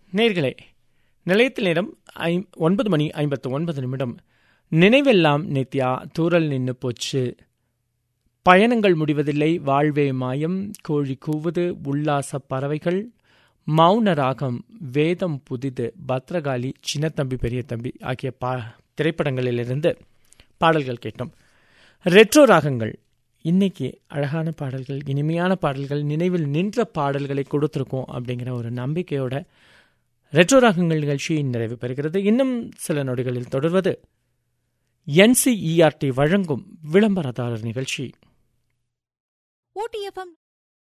நேர்களே நிலையத்தில் நேரம் ஐ ஒன்பது மணி ஐம்பத்து ஒன்பது நிமிடம் நினைவெல்லாம் நித்யா தூரல் நின்னு போச்சு பயணங்கள் முடிவதில்லை வாழ்வே மாயம் கோழி கூவுது உல்லாச பறவைகள் மௌன ராகம் வேதம் புதிது பத்ரகாளி சின்னத்தம்பி பெரிய தம்பி ஆகிய பா திரைப்படங்களிலிருந்து பாடல்கள் கேட்டோம் ரெட்ரோ ராகங்கள் இன்னைக்கு அழகான பாடல்கள் இனிமையான பாடல்கள் நினைவில் நின்ற பாடல்களை கொடுத்துருக்கோம் அப்படிங்கிற ஒரு நம்பிக்கையோட ரெட்ரோ ராகங்கள் நிகழ்ச்சி நிறைவு பெறுகிறது இன்னும் சில நொடிகளில் தொடர்வது என்சிஇஆர்டி வழங்கும் விளம்பரதாரர் நிகழ்ச்சி ஓடிஎஃப்எம்